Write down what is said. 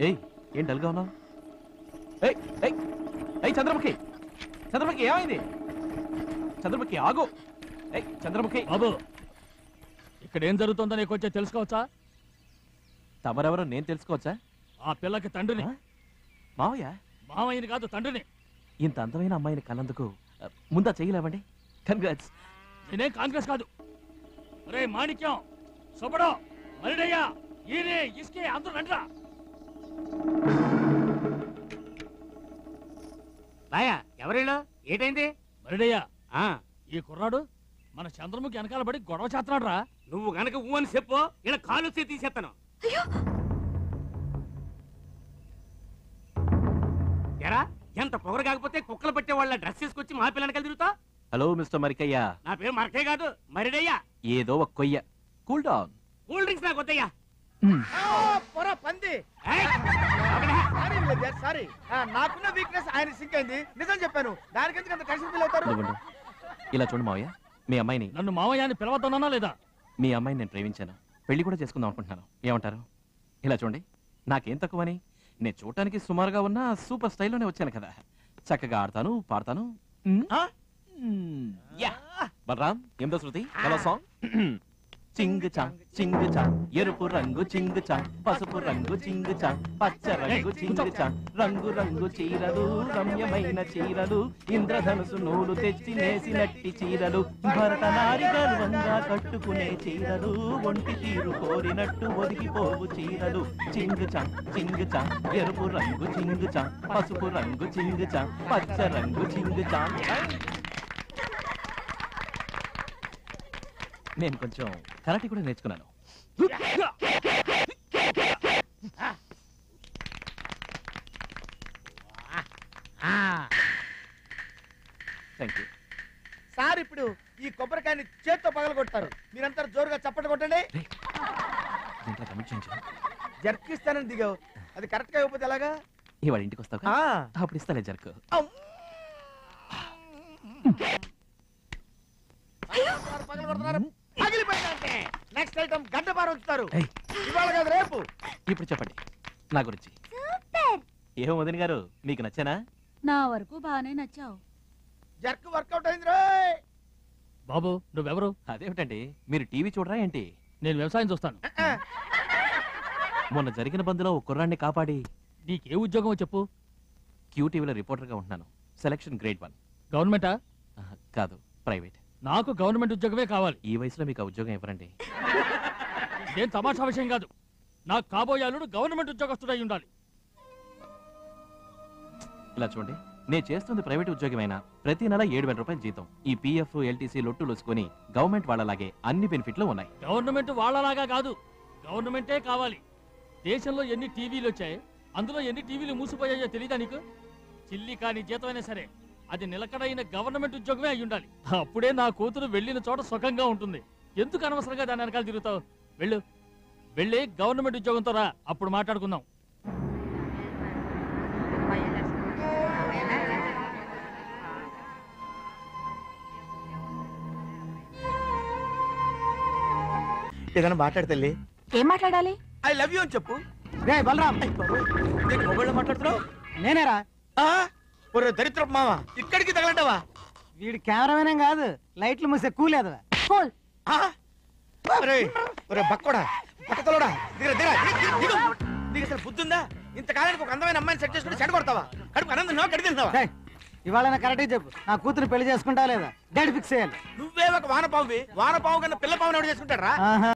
ఏయ్ ఏం డల్గా ఉన్నావు ఏయ్ ఏయ్ ఏయ్ చంద్రముఖి చంద్రముఖి ఏమైంది చంద్రముఖి ఆగు ఏయ్ చంద్రముఖి బాబు ఇక్కడ ఏం జరుగుతుందో నీకు వచ్చే తెలుసుకోవచ్చా తమరెవరో నేను తెలుసుకోవచ్చా ఆ పిల్లకి తండ్రిని ఆ? మావయ్య మామయ్యని కాదు తండ్రిని ఇంత అందమైన అమ్మాయిని కన్నందుకు ఆ, ముందా చెయ్యలేవండి కంగ్రాట్స్ నేనేం కాంగ్రెస్ కాదు రే మాణిక్యం సుబ్బడు మరిడయ్య ఈయనే ఇసుకే అందరూ రండిరా రాయా ఎవరిలో ఏటైంది మరిడయ్య ఆ ఈ కుర్రాడు మన చంద్రముఖి వెనకాల పడి గొడవ చేస్తున్నాడు రా నువ్వు గనక ఊ అని చెప్పు ఇలా కాలు వచ్చి తీసేస్తాను ఎరా ఎంత పొగరు కాకపోతే కుక్కలు పట్టే వాళ్ళ డ్రెస్ తీసుకొచ్చి మా పిల్లలకి తిరుగుతా హలో మిస్టర్ మరికయ్య నా పేరు మరకే కాదు మరిడయ్యా ఏదో ఒక కొయ్య కూల్ డౌన్ కూల్ డ్రింక్స్ నాకు వద్దయ్యా పొర పంది ఏయ్, ఒకడే. సారీ విలేజర్ సారీ నాకున్న వీక్నెస్ ఆయన సింక్ అయింది నిజం చెప్పాను దానికి ఎందుకు అంత టెన్షన్ ఫీల్ అవుతారు నువ్వుండు. ఇలా చూడు మావయ్య మీ అమ్మాయిని నన్ను మామయ్య అని పిలవద్దన్నానా లేదా మీ అమ్మాయిని నేను ప్రేమించాను పెళ్లి కూడా చేసుకుందాం అనుకుంటున్నాను ఏమంటారు ఇలా చూడండి నాకేం తక్కువని నేను చూడటానికి సుమారుగా ఉన్న సూపర్ స్టైల్లోనే వచ్చాను కదా చక్కగా ఆడతాను పాడతాను మ్? ఆ? మ్, యా. బలరాం ఏందో శృతి హలో సాంగ్ చింగ్ చాంగ్ చింగ్ చాంగ్ ఎరుపు రంగు చింగ్ చాంగ్ పసుపు రంగు చింగ్ చాంగ్ పచ్చ రంగు చింగ్ చాంగ్ రంగు రంగు చీరలు రమ్యమైన చీరలు ఇంద్రధనుసు నూలు తెచ్చి నేసినట్టి చీరలు భరతనారి గర్వంగా కట్టుకునే చీరలు ఒంటి తీరు కోరినట్టు ఒదిగిపోవు చీరలు చింగ్ చాంగ్ చింగ్ చాంగ్ ఎరుపు రంగు చింగ్ చాంగ్ పసుపు రంగు చింగ్ చాంగ్ పచ్చ రంగు చింగ్ చాంగ్ నేను కొంచెం కరాటే కూడా నేర్చుకున్నాను థ్యాంక్ యూ సార్ ఇప్పుడు ఈ కొబ్బరికాయని చేత్తో పగల కొడతారు మీరంతా జోరుగా చప్పట్లు కొట్టండి దీంట్లో కమిట్ చేయించు జర్కిస్తానని దిగావు అది కరెక్ట్ గా అయిపోతే ఎలాగా ఇవాళ ఇంటికి వస్తావు ఆ. అప్పుడు ఇస్తాలే జరుకు అమ్. సార్, పగలు కొడుతున్నారు. పగిలిపోయిందంటే నెక్స్ట్ ఐటమ్ గంట బార్ ఉంచుతారు ఏయ్. ఇవాళ కాదు రేపు ఇప్పుడు చెప్పండి నా గురించి ఏమో వదిన గారు మీకు నచ్చానా నా వరకు బాగానే నచ్చావు జర్క్ వర్కౌట్ అయింది రోయ్ బాబు నువ్వెవరు అదేమిటండి మీరు టీవీ చూడరా ఏంటి నేను వ్యవసాయం చూస్తాను మొన్న జరిగిన బంద్లో ఒక కుర్రాన్ని కాపాడి నీకే ఉద్యోగం చెప్పు క్యూ టీవీలో రిపోర్టర్గా ఉంటున్నాను సెలక్షన్ గ్రేడ్ వన్ గవర్నమెంటా కాదు ప్రైవేట్ నాకు గవర్నమెంట్ ఉద్యోగమే కావాలి ఈ వయసులో మీకు ఆ ఉద్యోగం ఇవ్వరండి ఇదేం తమాషా విషయం కాదు నాకు కాబోయే అల్లుడు గవర్నమెంట్ ఉద్యోగస్తుడై ఉండాలి ఇలా చూడండి నేను చేస్తుంది ప్రైవేట్ ఉద్యోగమైనా ప్రతి నెల ఏడు వేల రూపాయలు జీతం ఈ పీఎఫ్ ఎల్టీసీ లొట్టు లొసుకొని గవర్నమెంట్ వాళ్ళలాగే అన్ని బెనిఫిట్లు ఉన్నాయి గవర్నమెంట్ వాళ్ళలాగా కాదు గవర్నమెంటే కావాలి దేశంలో ఎన్ని టీవీలు వచ్చాయి అందులో ఎన్ని టీవీలు మూసిపోయాయో తెలియదా నీకు చిల్లి కాని జీతమైనా సరే అది నిలకడైన గవర్నమెంట్ ఉద్యోగమే అయి ఉండాలి అప్పుడే నా కూతురు వెళ్ళిన చోట సుఖంగా ఉంటుంది ఎందుకు అనవసరంగా దాని వెనకాల తిరుగుతావు వెళ్ళు వెళ్ళి గవర్నమెంట్ ఉద్యోగంతో రా అప్పుడు మాట్లాడుకుందాం ఏదైనా మాట్లాడతల్లి ఏం మాట్లాడాలి ఐ లవ్ యూ అని చెప్పు రే బలరాం నేను మొబైల్లో మాట్లాడుతున్నావు నేనేరా ఆ? ఒరే దరిద్ర మామ ఇక్కడికి తగలంటావా వీడి కెమెరామెన్ కాదు లైట్లు మూసే కూలేదు పోల్ ఆ? ఒరే ఒరే బక్కోడా బట్టతలోడా దిగరా దిగరా దిగు, దిగు, దిగు. నీకు అసలు బుద్ధి ఉందా ఇంతకాలానికి ఒక అందమైన అమ్మాయిని సెట్ చేసుకుని చెడ కొడతావా కడుపు అన్నం తిన్నావా గడి తింటావా రేయ్, ఇవాళ కరెక్ట్గా చెప్పు నా కూతురు పెళ్లి చేసుకుంటా లేదా డేట్ ఫిక్స్ చేయాలి నువ్వే ఒక వానపావువి వానపావు కన్నా పిల్ల పావుని ఎవడు చేసుకుంటాడు రా ఆహా